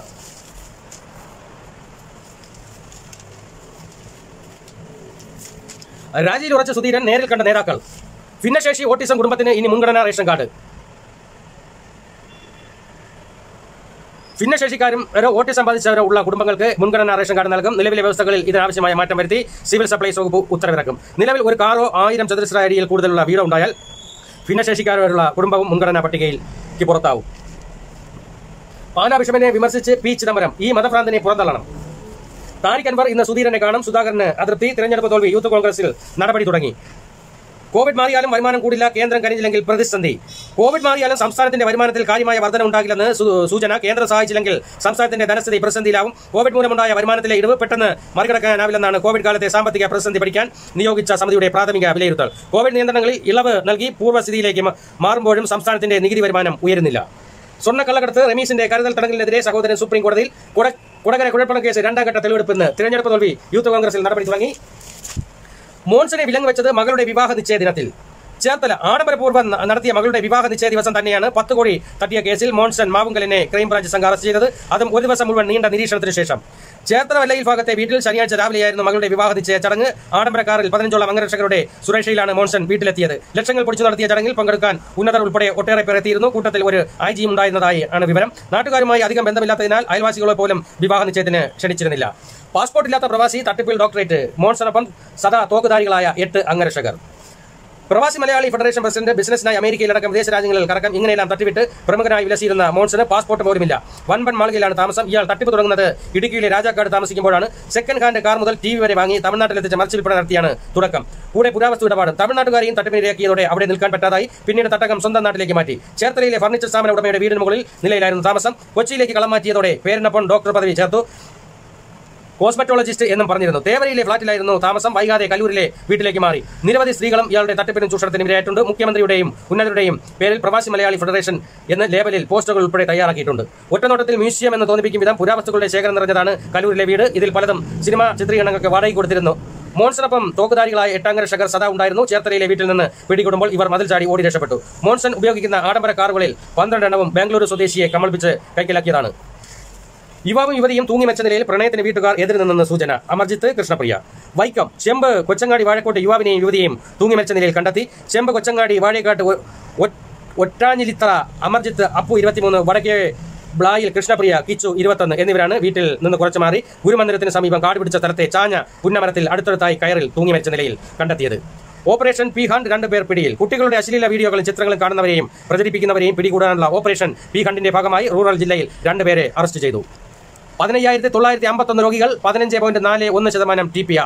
രാജിയിൽ ഉറച്ച സുധീരൻ നേരിൽ കണ്ട നേതാക്കൾ ഭിന്നശേഷി ഓട്ടിസം കുടുംബത്തിന് ഇനി മുൻഗണനാ റേഷൻ കാർഡ് ഭിന്നശേഷിക്കാരും ഒരു ഓട്ടിസം ബാധിച്ചവരോ ഉള്ള കുടുംബങ്ങൾക്ക് മുൻഗണനാ റേഷൻ കാർഡ് നൽകും നിലവിലെ വ്യവസ്ഥകളിൽ ഇതിനാവശ്യമായ മാറ്റം വരുത്തി സിവിൽ സപ്ലൈസ് വകുപ്പ് ഉത്തരവിറക്കും നിലവിൽ ഒരു കാറോ ആയിരം ചതുരശ്ര അടിയിൽ കൂടുതലുള്ള വീടോ ഉണ്ടായാൽ ഭിന്നശേഷിക്കാരുള്ള കുടുംബവും മുൻഗണനാ പട്ടികയിലേക്ക് പുറത്താവും പാലാ ബിഷപ്പിനെ വിമർശിച്ച് പി ചിദംബരം ഈ മതഭ്രാന്തിനെ പുറന്തള്ളണം താരിഖ് അൻവർ ഇന്ന് സുധീരനെ കാണും സുധാകരന് അതൃപ്തി തിരഞ്ഞെടുപ്പ് തോൽവി യൂത്ത് കോൺഗ്രസിൽ നടപടി തുടങ്ങി കോവിഡ് മാറിയാലും വരുമാനം കൂടില്ല കേന്ദ്രം കനിഞ്ഞില്ലെങ്കിൽ പ്രതിസന്ധി കോവിഡ് മാറിയാലും സംസ്ഥാനത്തിന്റെ വരുമാനത്തിൽ കാര്യമായ വർധന ഉണ്ടാകില്ലെന്ന് സൂ- സൂചന കേന്ദ്രം സഹായിച്ചില്ലെങ്കിൽ സംസ്ഥാനത്തിന്റെ ധനസ്ഥിതി പ്രതിസന്ധിയിലാവും കോവിഡ് മൂലമുണ്ടായ വരുമാനത്തിലെ ഇടിവ് പെട്ടെന്ന് മറികടക്കാനാവില്ലെന്നാണ് കോവിഡ് കാലത്തെ സാമ്പത്തിക പ്രതിസന്ധി പഠിക്കാൻ നിയോഗിച്ച സമിതിയുടെ പ്രാഥമിക വിലയിരുത്തൽ കോവിഡ് നിയന്ത്രണങ്ങളിൽ ഇളവ് നൽകി പൂർവ്വസ്ഥിതിയിലേക്ക് മ- മാറുമ്പോഴും സംസ്ഥാനത്തിന്റെ നികുതി വരുമാനം ഉയരുന്നില്ല സ്വർണ്ണക്കള്ളക്കടത്ത് റമീസിന്റെ കരുതൽ തടങ്കലിനെതിരെ സഹോദരൻ സുപ്രീം കോടതിയിൽ കുട- കൊടകര കുഴൽപ്പണ കേസ് രണ്ടാം ഘട്ട തെളിവെടുപ്പിന് തിരഞ്ഞെടുപ്പ് തോൽവി യൂത്ത് കോൺഗ്രസിൽ നടപടി തുടങ്ങി മോൺസനെ വിലങ്ങ് വെച്ചത് മകളുടെ വിവാഹ നിശ്ചയ ദിനത്തിൽ ചേർത്തല ആഡംബരപൂർവ്വം ന- നടത്തിയ മകളുടെ വിവാഹ നിശ്ചയ ദിവസം തന്നെയാണ് പത്ത് കോടി തട്ടിയ കേസിൽ മോൺസൺ മാവുങ്കലിനെ ക്രൈംബ്രാഞ്ച് സംഘം അറസ്റ്റ് ചെയ്തത് അതും ഒരു ദിവസം മുഴുവൻ നീണ്ട നിരീക്ഷണത്തിന് ശേഷം ചേർത്തല വല്ലയിൽ ഭാഗത്തെ വീട്ടിൽ ശനിയാഴ്ച രാവിലെയായിരുന്നു മകളുടെ വിവാഹ നിശ്ചയ ചടങ്ങ് ആഡംബര കാറിൽ പതിനഞ്ചോളം അംഗരക്ഷകരുടെ സുരക്ഷയിലാണ് മോൺസൺ വീട്ടിലെത്തിയത് ലക്ഷങ്ങൾ പൊടിച്ചു നടത്തിയ ചടങ്ങിൽ പങ്കെടുക്കാൻ ഉന്നതർ ഉൾപ്പെടെ ഒട്ടേറെ പേർ എത്തിയിരുന്നു കൂട്ടത്തിൽ ഒരു ഐ ജിയും ഉണ്ടായിരുന്നതായി ആണ് വിവരം നാട്ടുകാരുമായി അധികം ബന്ധമില്ലാത്തതിനാൽ അയൽവാസികളെ പോലും വിവാഹ നിശ്ചയത്തിന് ക്ഷണിച്ചിരുന്നില്ല പാസ്പോർട്ട് ഇല്ലാത്ത പ്രവാസി തട്ടിപ്പിൽ ഡോക്ടറേറ്റ് മോൺസണൊപ്പം സദാ തോക്കുധാരികളായ എട്ട് അംഗരക്ഷകർ പ്രവാസി മലയാളി ഫെഡറേഷൻ പ്രസിഡന്റ് ബിസിനസിനായി അമേരിക്കയിലടക്കം വിദേശ രാജ്യങ്ങളിൽ കറക്കം ഇങ്ങനെയെല്ലാം തട്ടിവിട്ട് പ്രമുഖനായി വിലസിയിരുന്ന മോൺസന് പാസ്പോർട്ട് പോലുമില്ല വൻപൻ മാളികയിലാണ് താമസം ഇയാൾ തട്ടിപ്പ് തുടങ്ങുന്നത് ഇടുക്കിയിലെ രാജാക്കാട് താമസിക്കുമ്പോഴാണ് സെക്കൻഡ് ഹാൻഡ് കാർ മുതൽ ടി വി വരെ വാങ്ങി തമിഴ്നാട്ടിലെത്തിച്ച് മത്സ്യ വിൽപ്പന നടത്തിയാണ് തുടക്കം കൂടെ പുരാവസ്തു ഇടപാട് തമിഴ്നാട്ടുകാരെയും തട്ടിപ്പിനിരയാക്കിയതോടെ അവിടെ നിൽക്കാൻ പറ്റാതായി പിന്നീട് തട്ടകം സ്വന്തം നാട്ടിലേക്ക് മാറ്റി ചേർത്തലയിലെ ഫർണിച്ചർ സ്ഥാപന ഉടമയുടെ വീടിന് മുകളിൽ നിലയിലായിരുന്നു താമസം കൊച്ചിയിലേക്ക് കളം മാറ്റിയതോടെ പേരിനൊപ്പം ഡോക്ടർ പദവി ചേർത്തു കോസ്മെറ്റോളജിസ്റ്റ് എന്നും പറഞ്ഞിരുന്നു തേവരയിലെ ഫ്ളാറ്റിലായിരുന്നു താമസം വൈകാതെ കല്ലൂരിലെ വീട്ടിലേക്ക് മാറി നിരവധി സ്ത്രീകളും ഇയാളുടെ തട്ടിപ്പിനും ചൂഷണത്തിനും ഇരയായിട്ടുണ്ട് മുഖ്യമന്ത്രിയുടെയും ഉന്നതരുടെയും പേരിൽ പ്രവാസി മലയാളി ഫെഡറേഷൻ എന്ന ലേബലിൽ പോസ്റ്ററുകൾ ഉൾപ്പെടെ തയ്യാറാക്കിയിട്ടുണ്ട് ഒറ്റനോട്ടത്തിൽ മ്യൂസിയം എന്ന് തോന്നിപ്പിക്കും വിധം പുരാവസ്തുക്കളുടെ ശേഖരം നിറഞ്ഞതാണ് കല്ലൂരിലെ വീട് ഇതിൽ പലതും സിനിമാ ചിത്രീകരണങ്ങൾക്ക് വാടകയ്ക്ക് കൊടുത്തിരുന്നു മോൺസണൊപ്പം തോക്കുധാരികളായ എട്ടാംഗര ഷഗർ സദാ ഉണ്ടായിരുന്നു ചേർത്തലയിലെ വീട്ടിൽ നിന്ന് പിടികൂടുമ്പോൾ ഇവർ മതിൽ ചാടി ഓടി രക്ഷപ്പെട്ടു മോൺസൺ ഉപയോഗിക്കുന്ന ആഡംബര കാറുകളിൽ പന്ത്രണ്ടെണ്ണവും ബാംഗ്ലൂരു സ്വദേശിയെ കമൽപ്പിച്ച് കൈക്കലാക്കിയതാണ് യുവാവും യുവതിയും തൂങ്ങി വെച്ച നിലയിൽ പ്രണയത്തിന് വീട്ടുകാർ എതിര് നിന്നെന്ന് സൂചന അമർജിത്ത് കൃഷ്ണപ്രിയ വൈക്കം ചെമ്പ് കൊച്ചങ്ങാടി വാഴക്കോട്ട് യുവാവിനെയും യുവതിയെയും തൂങ്ങി വെച്ച നിലയിൽ കണ്ടെത്തി ചെമ്പ് കൊച്ചങ്ങാടി വാഴക്കാട്ട് ഒ- ഒ- ഒറ്റാഞ്ഞിലിത്തറ അമർജിത്ത് അപ്പു ഇരുപത്തിമൂന്ന് വടക്കേ ബ്ലായിൽ കൃഷ്ണപ്രിയ കിച്ചു ഇരുപത്തൊന്ന് എന്നിവരാണ് വീട്ടിൽ നിന്ന് കുറച്ചു മാറി ഗുരുമന്ദിരത്തിന് സമീപം കാട് പിടിച്ച സ്ഥലത്തെ ചാഞ്ഞ പുന്നമരത്തിൽ അടുത്തടുത്തായി കയറിൽ തൂങ്ങി മരിച്ച നിലയിൽ കണ്ടെത്തിയത് ഓപ്പറേഷൻ പി ഹണ്ട് രണ്ടുപേർ പിടിയിൽ കുട്ടികളുടെ അശ്ലീല വീഡിയോകളും ചിത്രങ്ങളും കാണുന്നവരെയും പ്രചരിപ്പിക്കുന്നവരെയും പിടികൂടാനുള്ള ഓപ്പറേഷൻ പി ഹണ്ടിന്റെ ഭാഗമായി റൂറൽ ജില്ലയിൽ രണ്ടുപേരെ അറസ്റ്റ് ചെയ്തു പതിനയ്യായിരത്തി തൊള്ളായിരത്തി അമ്പത്തൊന്ന് രോഗികൾ പതിനഞ്ച് പോയിന്റ് നാല് ഒന്ന് ശതമാനം ടി പി ആർ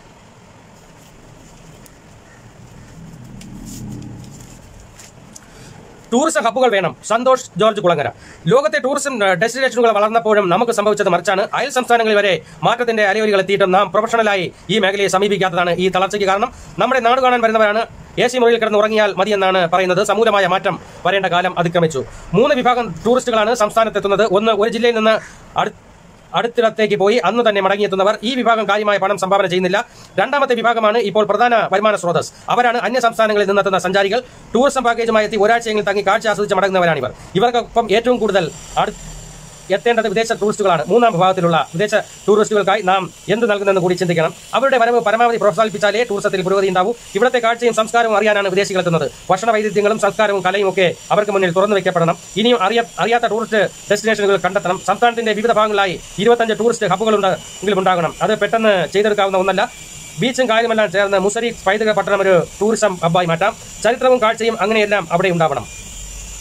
ടൂറിസം ഹബ്ബുകൾ വേണം സന്തോഷ് ജോർജ് കുളങ്ങര ലോകത്തെ ടൂറിസം ഏഹ്, ഡെസ്റ്റിനേഷനുകൾ വളർന്നപ്പോഴും നമുക്ക് സംഭവിച്ചത് മറിച്ചാണ് അയൽ സംസ്ഥാനങ്ങളിൽ വരെ മാറ്റത്തിന്റെ അലയൊലികൾ എത്തിയിട്ടും നാം പ്രൊഫഷണലായി ഈ മേഖലയെ സമീപിക്കാത്തതാണ് ഈ തളർച്ചയ്ക്ക് കാരണം നമ്മുടെ നാട് കാണാൻ വരുന്നവരാണ് എ സി മുറിയിൽ കിടന്ന് ഉറങ്ങിയാൽ മതിയെന്നാണ് പറയുന്നത് സമൂലമായ മാറ്റം വരേണ്ട കാലം അതിക്രമിച്ചു മൂന്ന് വിഭാഗം ടൂറിസ്റ്റുകളാണ് സംസ്ഥാനത്തെത്തുന്നത് ഒന്ന് ഒരു ജില്ലയിൽ നിന്ന് അടു അടുത്തിടത്തേക്ക് പോയി അന്ന് തന്നെ മടങ്ങിയെത്തുന്നവർ ഈ വിഭാഗം കാര്യമായ പണം സംഭാവന ചെയ്യുന്നില്ല രണ്ടാമത്തെ വിഭാഗമാണ് ഇപ്പോൾ പ്രധാന വരുമാന സ്രോതസ് അവരാണ് അന്യ സംസ്ഥാനങ്ങളിൽ നിന്നെത്തുന്ന സഞ്ചാരികൾ ടൂറിസം പാക്കേജുമായി എത്തി ഒരാഴ്ചയെങ്കിലും തങ്ങി കാഴ്ച ആസ്വദിച്ച് മടങ്ങുന്നവരാണിവർ ഇവർക്കൊപ്പം ഏറ്റവും കൂടുതൽ അടു എത്തേണ്ടത് വിദേശ ടൂറിസ്റ്റുകളാണ് മൂന്നാം വിഭാഗത്തിലുള്ള വിദേശ ടൂറിസ്റ്റുകൾക്കായി നാം എന്ത് നൽകുന്നെന്ന് കൂടി ചിന്തിക്കണം അവരുടെ വരവ് പരമാവധി പ്രോത്സാഹിപ്പിച്ചാലേ ടൂറിസത്തിൽ പുരോഗതി ഉണ്ടാവൂ ഇവിടുത്തെ കാഴ്ചയും സംസ്കാരവും അറിയാനാണ് വിദേശികൾ എത്തുന്നത് ഭക്ഷണ വൈവിധ്യങ്ങളും സംസ്കാരവും കലയും ഒക്കെ അവർക്ക് മുന്നിൽ തുറന്നു വെക്കപ്പെടണം ഇനിയും അറിയ അറിയാത്ത ടൂറിസ്റ്റ് ഡെസ്റ്റിനേഷനുകൾ കണ്ടെത്തണം സംസ്ഥാനത്തിന്റെ വിവിധ ഭാഗങ്ങളായി ഇരുപത്തഞ്ച് ടൂറിസ്റ്റ് ഹബ്ബുകൾ എങ്കിലും ഉണ്ടാകണം അത് പെട്ടെന്ന് ചെയ്തെടുക്കാവുന്ന ഒന്നല്ല ബീച്ചും കാര്യമെല്ലാം ചേർന്ന് മുസരി പൈതൃക പട്ടണം ഒരു ടൂറിസം ഹബ്ബായി മാറ്റാം ചരിത്രവും കാഴ്ചയും അങ്ങനെയെല്ലാം അവിടെ ഉണ്ടാവണം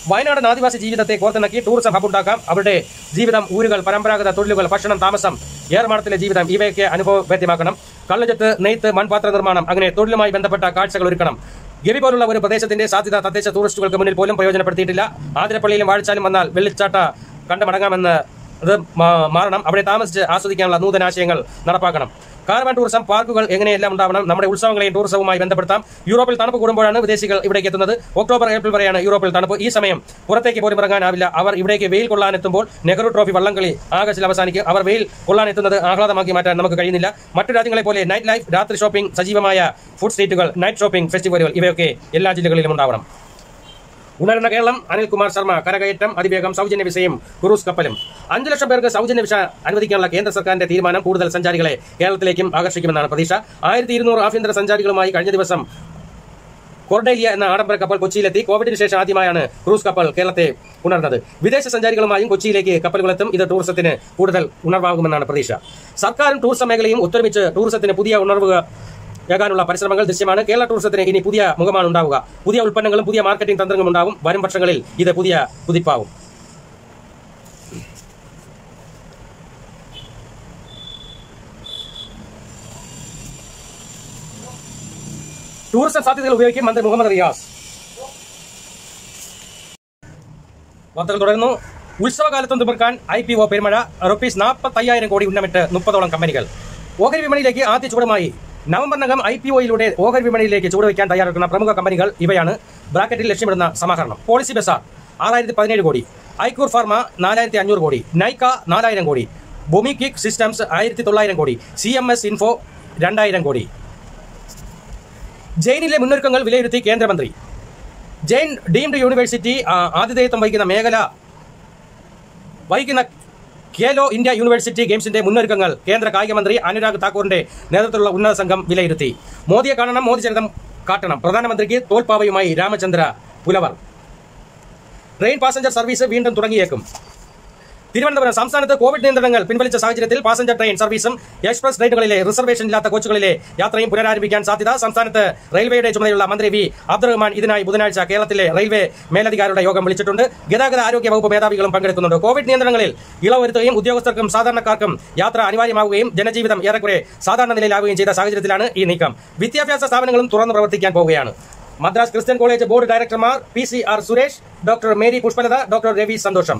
വയനാടൻ ആദിവാസി ജീവിതത്തെ കോർത്തിണക്കി ടൂറിസം ഹബ് ഉണ്ടാക്കാം അവരുടെ ജീവിതം ഊരുകൾ പരമ്പരാഗത തൊഴിലുകൾ ഭക്ഷണം താമസം ഏർമാടത്തിലെ ജീവിതം ഇവയൊക്കെ അനുഭവവേദ്യമാക്കണം കള്ളുചെത്ത് നെയ്ത്ത് മൺപാത്ര നിർമ്മാണം അങ്ങനെ തൊഴിലുമായി ബന്ധപ്പെട്ട കാഴ്ചകൾ ഒരുക്കണം ഗവി പോലുള്ള ഒരു പ്രദേശത്തിന്റെ സാധ്യത തദ്ദേശ ടൂറിസ്റ്റുകൾക്ക് മുന്നിൽ പോലും പ്രയോജനപ്പെടുത്തിയിട്ടില്ല ആതിരപ്പള്ളിയിലും വാഴച്ചാലും വന്നാൽ വെള്ളിച്ചാട്ട കണ്ടു മടങ്ങാമെന്ന് അത് മാ- മാറണം അവിടെ താമസിച്ച് ആസ്വദിക്കാനുള്ള നൂതനാശയങ്ങൾ നടപ്പാക്കണം കാർവാൻ ടൂറിസം പാർക്കുകൾ എങ്ങനെയെല്ലാം ഉണ്ടാവണം നമ്മുടെ ഉത്സവങ്ങളെയും ടൂറിസവുമായി ബന്ധപ്പെടുത്താം യൂറോപ്പിൽ തണുപ്പ് കൂടുമ്പോഴാണ് വിദേശികൾ ഇവിടേക്ക് എത്തുന്നത് ഒക്ടോബർ ഏപ്രിൽ വരെയാണ് യൂറോപ്പിൽ തണുപ്പ് ഈ സമയം പുറത്തേക്ക് പോലും ഇറങ്ങാനാവില്ല അവർ ഇവിടേക്ക് വെയിൽ കൊള്ളാനെത്തുമ്പോൾ നെഹ്റു ട്രോഫി വള്ളംകളി ആഗസ്റ്റിൽ അവസാനിക്കും അവർ വെയിൽ കൊള്ളാനെത്തുന്നത് ആഹ്ലാദമാക്കി മാറ്റാൻ നമുക്ക് കഴിയുന്നില്ല മറ്റു രാജ്യങ്ങളെ പോലെ നൈറ്റ് ലൈഫ് രാത്രി ഷോപ്പിംഗ് സജീവമായ ഫുഡ് സ്ട്രീറ്റുകൾ നൈറ്റ് ഷോപ്പിംഗ് ഫെസ്റ്റിവലുകൾ ഇവയൊക്കെ എല്ലാ ജില്ലകളിലും ഉണ്ടാവണം ഉണരുന്ന കേരളം അനിൽകുമാർ ശർമ്മ കരകയറ്റം അതിവേഗം സൗജന്യ വിസയും ക്രൂസ് കപ്പലും അഞ്ചു ലക്ഷം പേർക്ക് സൗജന്യ വിസ അനുവദിക്കാനുള്ള കേന്ദ്ര സർക്കാരിന്റെ തീരുമാനം കൂടുതൽ സഞ്ചാരികളെ കേരളത്തിലേക്കും ആകർഷിക്കുമെന്നാണ് പ്രതീക്ഷ ആയിരത്തി ഇരുന്നൂറ് ആഭ്യന്തര സഞ്ചാരികളുമായി കഴിഞ്ഞ ദിവസം കോർഡേലിയ എന്ന ആഡംബര കപ്പൽ കൊച്ചിയിലെത്തി കോവിഡിന് ശേഷം ആദ്യമായാണ് ക്രൂസ് കപ്പൽ കേരളത്തെ ഉണർന്നത് വിദേശ സഞ്ചാരികളുമായും കൊച്ചിയിലേക്ക് കപ്പലുകളെത്തും ഇത് ടൂറിസത്തിന് കൂടുതൽ ഉണർവാകുമെന്നാണ് പ്രതീക്ഷ സർക്കാരും ടൂറിസം മേഖലയും ഒത്തൊരുമിച്ച് ടൂറിസത്തിന് പുതിയ ഉണർവ് യാകാനുള്ള പരിശ്രമങ്ങൾ ദൃശ്യമാണ് കേരള ടൂറിസത്തിന് ഇനി പുതിയ മുഖമാണ് ഉണ്ടാവുക പുതിയ ഉൽപ്പന്നങ്ങളും പുതിയ മാർക്കറ്റിംഗ് തന്ത്രങ്ങളും ഉണ്ടാവും വരും വർഷങ്ങളിൽ ഇത് പുതിയ കുതിപ്പാവും ടൂറിസം സാധ്യതകൾ ഉപയോഗിക്കും മന്ത്രി മുഹമ്മദ് റിയാസ് വാർത്തകൾ തുടരുന്നു ഉത്സവകാലത്തും തിമിർക്കാൻ ഐ പി ഒ പെരുമഴ റുപ്പീസ് നാൽപ്പത്തയ്യായിരം കോടി ഉന്നമിട്ട് മുപ്പതോളം കമ്പനികൾ ഓഹരി വിപണിയിലേക്ക് ആദ്യ ചൂടുമായി നവംബറിനകം ഐ പി ഒയിലൂടെ ഓഹരി വിപണിയിലേക്ക് ചൂടുവയ്ക്കാൻ തയ്യാറെടുക്കുന്ന പ്രമുഖ കമ്പനികൾ ഇവയാണ് ബ്രാക്കറ്റിൽ ലക്ഷ്യമിടുന്ന സമാഹരണം പോളിസി ബസാർ ആറായിരത്തി പതിനേഴ് കോടി ഐക്കൂർ ഫാർമ നാലായിരത്തി അഞ്ഞൂറ് കോടി നൈക്ക നാലായിരം കോടി ബൊമികിക് സിസ്റ്റംസ് ആയിരത്തി തൊള്ളായിരം കോടി സി എം എസ് ഇൻഫോ രണ്ടായിരം കോടി ജയിനിലെ മുന്നൊരുക്കങ്ങൾ വിലയിരുത്തി കേന്ദ്രമന്ത്രി ജെയിൻ ഡീംഡ് യൂണിവേഴ്സിറ്റി ആ, ആതിഥേയത്വം വഹിക്കുന്ന മേഖല വഹിക്കുന്ന ഖേലോ ഇന്ത്യ യൂണിവേഴ്സിറ്റി ഗെയിംസിന്റെ മുന്നൊരുക്കങ്ങൾ കേന്ദ്ര കായിക മന്ത്രി അനുരാഗ് താക്കൂറിന്റെ നേതൃത്വത്തിലുള്ള ഉന്നത സംഘം വിലയിരുത്തി മോദിയെ കാണണം മോദി ചരിതം കാട്ടണം പ്രധാനമന്ത്രിക്ക് തോൽപ്പാവയുമായി Ramachandra Pulavar train passenger service വീണ്ടും തുടങ്ങിയേക്കും തിരുവനന്തപുരം സംസ്ഥാനത്ത് കോവിഡ് നിയന്ത്രണങ്ങൾ പിൻവലിച്ച സാഹചര്യത്തിൽ പാസഞ്ചർ ട്രെയിൻ സർവീസും എക്സ്പ്രസ് ട്രെയിനുകളിലെ റിസർവേഷൻ ഇല്ലാത്ത കോച്ചുകളിലെ യാത്രയും പുനരാരംഭിക്കാൻ സാധ്യത സംസ്ഥാനത്ത് റെയിൽവേയുടെ ചുമതലയുള്ള മന്ത്രി വി അബ്ദുറഹ്മാൻ ഇതിനായി ബുധനാഴ്ച കേരളത്തിലെ റെയിൽവേ മേലധികാരിയുടെ യോഗം വിളിച്ചിട്ടുണ്ട് ഗതാഗത ആരോഗ്യ വകുപ്പ് മേധാവികളും പങ്കെടുക്കുന്നുണ്ട് കോവിഡ് നിയന്ത്രണങ്ങളിൽ ഇളവ് വരുത്തുകയും ഉദ്യോഗസ്ഥർക്കും സാധാരണക്കാർക്കും യാത്ര അനിവാര്യമാവുകയും ജനജീവിതം ഏറെക്കുറെ സാധാരണ നിലയിലാവുകയും ചെയ്ത സാഹചര്യത്തിലാണ് ഈ നീക്കം വിദ്യാഭ്യാസ സ്ഥാപനങ്ങളും തുറന്നു പ്രവർത്തിക്കാൻ പോവുകയാണ് മദ്രാസ് ക്രിസ്ത്യൻ കോളേജ് ബോർഡ് ഡയറക്ടർമാർ P C R Suresh doctor Mary Pushpalatha doctor Ravi സന്തോഷം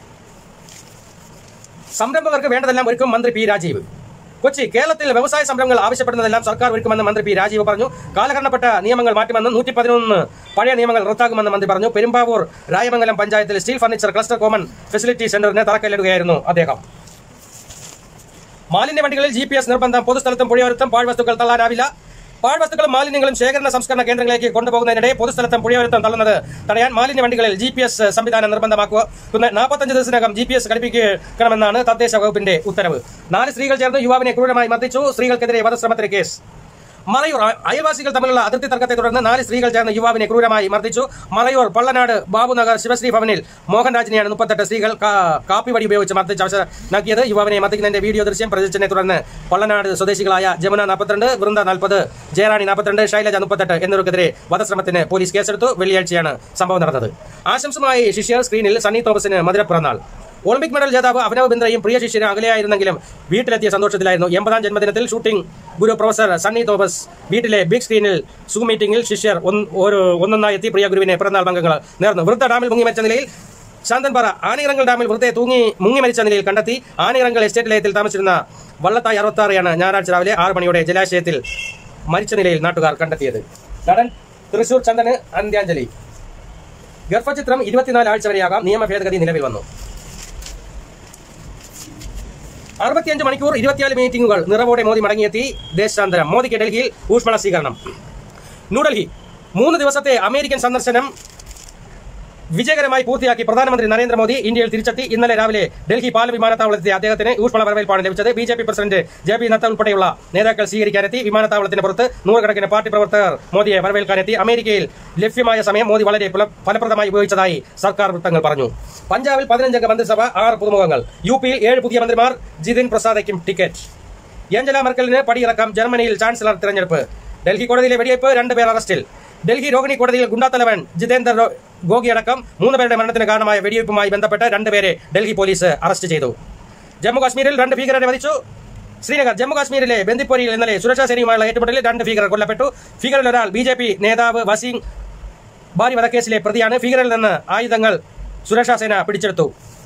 സംരംഭകർക്ക് വേണ്ടതെല്ലാം ഒരുക്കും മന്ത്രി പി രാജീവ് കൊച്ചി കേരളത്തിൽ വ്യവസായ സംരംഭങ്ങൾ ആവശ്യപ്പെടുന്നതെല്ലാം സർക്കാർ ഒരുക്കുമെന്ന് മന്ത്രി പി രാജീവ് പറഞ്ഞു കാലഹരണപ്പെട്ട നിയമങ്ങൾ മാറ്റുമെന്ന് നൂറ്റി പതിനൊന്ന് പഴയ നിയമങ്ങൾ റദ്ദാക്കുമെന്ന് മന്ത്രി പറഞ്ഞു പെരുമ്പാവൂർ രായമംഗലം പഞ്ചായത്തിൽ steel furniture cluster common facility സെന്ററിന് തറക്കല്ലിടുകയായിരുന്നു അദ്ദേഹം മാലിന്യ വണ്ടികളിൽ ജി പി എസ് നിർബന്ധം പൊതുസ്ഥലത്തും പുഴയോരത്തും പാഴ്വസ്തുക്കൾ തള്ളാനാവില്ല പാഴ്വസ്തുക്കളും മാലിന്യങ്ങളും ശേഖരണ സംസ്കരണ കേന്ദ്രങ്ങളിലേക്ക് കൊണ്ടുപോകുന്നതിനിടെ പൊതുസ്ഥലത്തും പുഴയോരത്തും തള്ളുന്നത് തടയാൻ മാലിന്യ വണ്ടികളിൽ ജി പി എസ് സംവിധാനം നിർബന്ധമാക്കുക നാൽപ്പത്തഞ്ച് ദിവസത്തിനകം ജി പി എസ് ഘടിപ്പിക്കണമെന്നാണ് തദ്ദേശ വകുപ്പിന്റെ ഉത്തരവ് നാല് സ്ത്രീകൾ ചേർന്ന് യുവാവിനെ ക്രൂരമായി മർദ്ദിച്ചു സ്ത്രീകൾക്കെതിരെ വധശ്രമത്തിന് കേസ് മറയൂർ അ- അയൽവാസികൾ തമ്മിലുള്ള അതിർത്തി തർക്കത്തെ തുടർന്ന് നാല് സ്ത്രീകൾ ചേർന്ന് യുവാവിനെ ക്രൂരമായി മർദ്ദിച്ചു മറയൂർ പള്ളനാട് ബാബുനഗർ ശിവശ്രീ ഭവനിൽ മോഹൻരാജിനെയാണ് മുപ്പത്തെട്ട് സ്ത്രീകൾ കാ- കാപ്പി വടി ഉപയോഗിച്ച് മർദ്ദിച്ച് അവശനാക്കിയത് യുവാവിനെ മർദ്ദിക്കുന്നതിന്റെ വീഡിയോ ദൃശ്യം പ്രചരിച്ചതിനെ തുടർന്ന് പള്ളനാട് സ്വദേശികളായ ജമുന നാൽപ്പത്തിരണ്ട് വൃന്ദ നാൽപ്പത് ജയറാണി നാൽപ്പത്തിരണ്ട് ശൈലജ മുപ്പത്തെട്ട് എന്നിവർക്കെതിരെ വധശ്രമത്തിന് പോലീസ് കേസെടുത്തു വെള്ളിയാഴ്ചയാണ് സംഭവം നടന്നത് ആശംസമായി ശിഷ്യർ സ്ക്രീനിൽ സണ്ണി തോമസിന് മധുരപ്പിറന്നാൾ ഒളിമ്പിക് മെഡൽ ജേതാവ് അഭിനവ് ബിന്ദ്രയും പ്രിയ ശിഷ്യരും അകലെയായിരുന്നെങ്കിലും വീട്ടിലെത്തിയ സന്തോഷത്തിലായിരുന്നു എൺപതാം ജന്മദിനത്തിൽ ഷൂട്ടിംഗ് ഗുരു പ്രൊഫസർ സണ്ണി തോമസ് വീട്ടിലെ ബിഗ് സ്ക്രീനിൽ സൂ മീറ്റിംഗിൽ ശിഷ്യർ ഒന്ന് ഒരു ഒന്നൊന്നായി എത്തി പ്രിയ ഗുരുവിനെ പിറന്നാൾ പങ്കങ്ങൾ നേർന്നു വൃദ്ധ ഡാമിൽ മുങ്ങി മരിച്ച നിലയിൽ ശാന്തൻപാറ ആനിറങ്കൽ ഡാമിൽ വൃദ്ധയെ തൂങ്ങി മുങ്ങി മരിച്ച നിലയിൽ കണ്ടെത്തി ആനിറങ്കൽ എസ്റ്റേറ്റ് ലയത്തിൽ താമസിച്ചിരുന്ന വള്ളത്തായി അറുപത്താറിയാണ് ഞായറാഴ്ച രാവിലെ ആറ് മണിയോടെ ജലാശയത്തിൽ മരിച്ച നിലയിൽ നാട്ടുകാർ കണ്ടെത്തിയത് നടൻ തൃശൂർ ചന്ദന് അന്ത്യാഞ്ജലി ഗർഭചിത്രം ഇരുപത്തിനാല് ആഴ്ച വരെയാകാം നിയമ ഭേദഗതി നിലവിൽ വന്നു അറുപത്തിയഞ്ച് മണിക്കൂർ ഇരുപത്തിനാല് മീറ്റിംഗുകൾ നിറവോടെ മോദി മടങ്ങിയെത്തി ദേശാന്തരം മോദിക്ക് ഡൽഹിയിൽ ഊഷ്മള സ്വീകരണം ന്യൂഡൽഹി മൂന്ന് ദിവസത്തെ അമേരിക്കൻ സന്ദർശനം വിജയകരമായി പൂർത്തിയാക്കി പ്രധാനമന്ത്രി നരേന്ദ്രമോദി ഇന്ത്യയിൽ തിരിച്ചെത്തി ഇന്നലെ രാവിലെ ഡൽഹി പാല വിമാനത്താവളത്തിലെ അദ്ദേഹത്തിന് ഊഷ്മള വരവേൽപ്പാണ് ലഭിച്ചത് B J P president J P Nadda ഉൾപ്പെടെയുള്ള നേതാക്കൾ സ്വീകരിക്കാനെത്തി വിമാനത്താവളത്തിന് പുറത്ത് നൂറുകണക്കിന് പാർട്ടി പ്രവർത്തകർ മോദിയെ വരവേൽക്കാനെത്തി അമേരിക്കയിൽ ലഭ്യമായ സമയം മോദി വളരെ ഫല- ഫലപ്രദമായി ഉപയോഗിച്ചതായി സർക്കാർ വൃത്തങ്ങൾ പറഞ്ഞു പഞ്ചാബിൽ പതിനഞ്ചംഗ മന്ത്രിസഭ ആറ് പുതുമുഖങ്ങൾ യു പിയിൽ ഏഴ് പുതിയ മന്ത്രിമാർ ജിതിൻ പ്രസാദയ്ക്കും ടിക്കറ്റ് ഏഞ്ചല മെർക്കലിന് പടിയിറക്കാം ജർമ്മനിയിൽ ചാൻസലർ തിരഞ്ഞെടുപ്പ് ഡൽഹി കോടതിയിലെ വെടിവയ്പ് രണ്ടുപേർ അറസ്റ്റിൽ ഡൽഹി രോഹിണി കോടതിയിൽ ഗുണ്ടാത്തലവൻ ജിതേന്ദർ രോ- ഗോഗിയടക്കം മൂന്ന് പേരുടെ മരണത്തിന് കാരണമായ വെടിവയ്പ്പുമായി ബന്ധപ്പെട്ട് രണ്ടുപേരെ ഡൽഹി പോലീസ് അറസ്റ്റ് ചെയ്തു ജമ്മു കാശ്മീരിൽ രണ്ട് ഭീകരരെ വധിച്ചു ശ്രീനഗർ ജമ്മു കാശ്മീരിലെ ബന്ദിപ്പോരിയിൽ ഇന്നലെ സുരക്ഷാ സേനയുമായുള്ള ഏറ്റുമുട്ടലിൽ രണ്ട് ഭീകരർ കൊല്ലപ്പെട്ടു ഭീകരരിൽ ഒരാൾ ബി ജെ പി നേതാവ് വസീം ബാരി വധക്കേസിലെ പ്രതിയാണ് ഭീകരരിൽ നിന്ന് ആയുധങ്ങൾ സുരക്ഷാ സേന പിടിച്ചെടുത്തു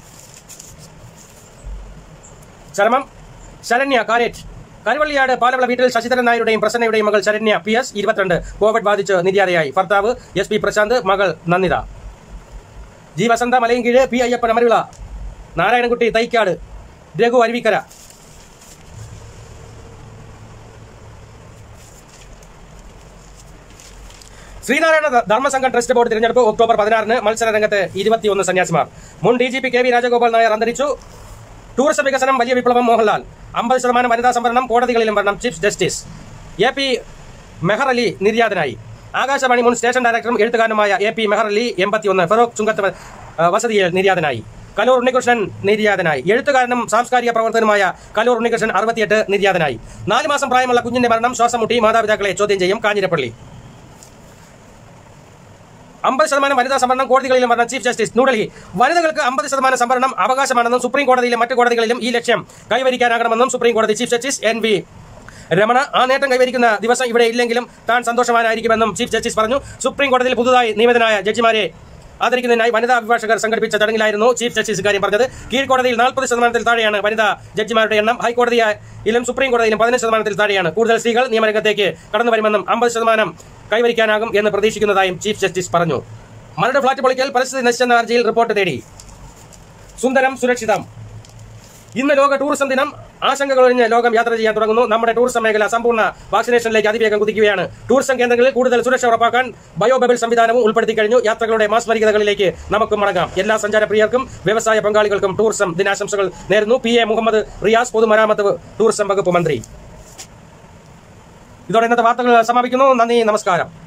ചരമം ശരണ്യ കാരേറ്റ് കരുവള്ളിയാട് പാലവിള വീട്ടിൽ ശശിധരൻ നായരുടെയും പ്രസന്നയുടെയും മകൾ ശരണ്യ പി എസ് ഇരുപത്തിരണ്ട് കോവിഡ് ബാധിച്ച് നിര്യാതയായി ഭർത്താവ് എസ് പി പ്രശാന്ത് മകൾ നന്ദിത ജി വസന്ത മലയൻകീഴ് പി അയ്യപ്പൻ അമരുള നാരായണൻകുട്ടി തൈക്കാട് രഘു അരുവിക്കര ശ്രീനാരായണ ധർമ്മസംഘം ട്രസ്റ്റ് ബോർഡ് തിരഞ്ഞെടുപ്പ് ഒക്ടോബർ പതിനാറിന് മത്സര രംഗത്ത് ഇരുപത്തിയൊന്ന് സന്യാസിമാർ മുൻ D G P K V Rajagopal Nair അന്തരിച്ചു ടൂറിസം വികസനം വലിയ വിപ്ലവം മോഹൻലാൽ അമ്പത് ശതമാനം വനിതാ സംവരണം കോടതികളിലും വരണം chief justice A P Meher Ali നിര്യാതനായി ആകാശവാണി മുൻ സ്റ്റേഷൻ ഡയറക്ടറും എഴുത്തുകാരനുമായ എ പി മെഹർ അലി എൺപത്തിയൊന്ന് ഫെറോക്ക് ചുങ്കത്ത് വ- ആ, വസതിയിൽ നിര്യാതനായി കലൂർ ഉണ്ണികൃഷ്ണൻ നിര്യാതനായി എഴുത്തുകാരനും സാംസ്കാരിക പ്രവർത്തകനുമായ കലൂർ ഉണ്ണികൃഷ്ണൻ അറുപത്തിയെട്ട് നിര്യാതനായി നാല് മാസം പ്രായമുള്ള കുഞ്ഞിന്റെ മരണം ശ്വാസം മുട്ടി മാതാപിതാക്കളെ ചോദ്യം ചെയ്യും കാഞ്ഞിരപ്പള്ളി അമ്പത് ശതമാനം വനിതാ സംവരണം കോടതികളിലും പറഞ്ഞ ചീഫ് ജസ്റ്റിസ് ന്യൂഡൽഹി വനിതകൾക്ക് അമ്പത് ശതമാനം സംവരണം അവകാശമാണെന്നും സുപ്രീം കോടതിയിലും മറ്റു കോടതികളിലും ഈ ലക്ഷ്യം കൈവരിക്കാനാകണമെന്നും സുപ്രീം കോടതി chief justice N V Ramana ആ നേട്ടം കൈവരിക്കുന്ന ദിവസം ഇവിടെ ഇല്ലെങ്കിലും താൻ സന്തോഷവാനായിരിക്കുമെന്നും ചീഫ് ജസ്റ്റിസ് പറഞ്ഞു സുപ്രീം കോടതിയിൽ പുതുതായി നിയമിതനായ ജഡ്ജിമാരെ ആദരിക്കുന്നതിനായി വനിതാ അഭിഭാഷകർ സംഘടിപ്പിച്ച ചടങ്ങിലായിരുന്നു ചീഫ് ജസ്റ്റിസ് ഇക്കാര്യം പറഞ്ഞത് കീഴ്ക്കോടതിയിൽ നാൽപ്പത് ശതമാനത്തിൽ താഴെയാണ് വനിതാ ജഡ്ജിമാരുടെ എണ്ണം ഹൈക്കോടതിയിലും സുപ്രീം കോടതിയിലും പതിനഞ്ച് ശതമാനത്തിൽ താഴെയാണ് കൂടുതൽ സ്ത്രീകൾ നിയമരംഗത്തേക്ക് കടന്നു വരുമെന്നും അമ്പത് ശതമാനം കൈവരിക്കാനാകും എന്ന് പ്രതീക്ഷിക്കുന്നതായും ചീഫ് ജസ്റ്റിസ് പറഞ്ഞു മരട് ഫ്ളാറ്റ് പൊളിക്കൽ പരിസ്ഥിതി നശിച്ചെന്ന ഹർജിയിൽ റിപ്പോർട്ട് തേടി സുന്ദരം സുരക്ഷിതം ഇന്ന് ലോക ടൂറിസം ദിനം ആശങ്കകൾ ഒഴിഞ്ഞ് ലോകം യാത്ര ചെയ്യാൻ തുടങ്ങുന്നു നമ്മുടെ ടൂറിസം മേഖല സമ്പൂർണ്ണ വാക്സിനേഷനിലേക്ക് അതിവേഗം കുതിക്കുകയാണ് ടൂറിസം കേന്ദ്രങ്ങളിൽ കൂടുതൽ സുരക്ഷ ഉറപ്പാക്കാൻ ബയോ ബബിൾ സംവിധാനവും ഉൾപ്പെടുത്തി കഴിഞ്ഞു യാത്രകളുടെ മാസ്മരികതകളിലേക്ക് നമുക്ക് മടങ്ങാം എല്ലാ സഞ്ചാരപ്രിയർക്കും വ്യവസായ പങ്കാളികൾക്കും ടൂറിസം ദിനാശംസകൾ നേരുന്നു പി എ മുഹമ്മദ് റിയാസ് പൊതുമരാമത്ത് ടൂറിസം വകുപ്പ് മന്ത്രി ഇതോടെ ഇന്നത്തെ വാർത്തകൾ സമാപിക്കുന്നു നന്ദി നമസ്കാരം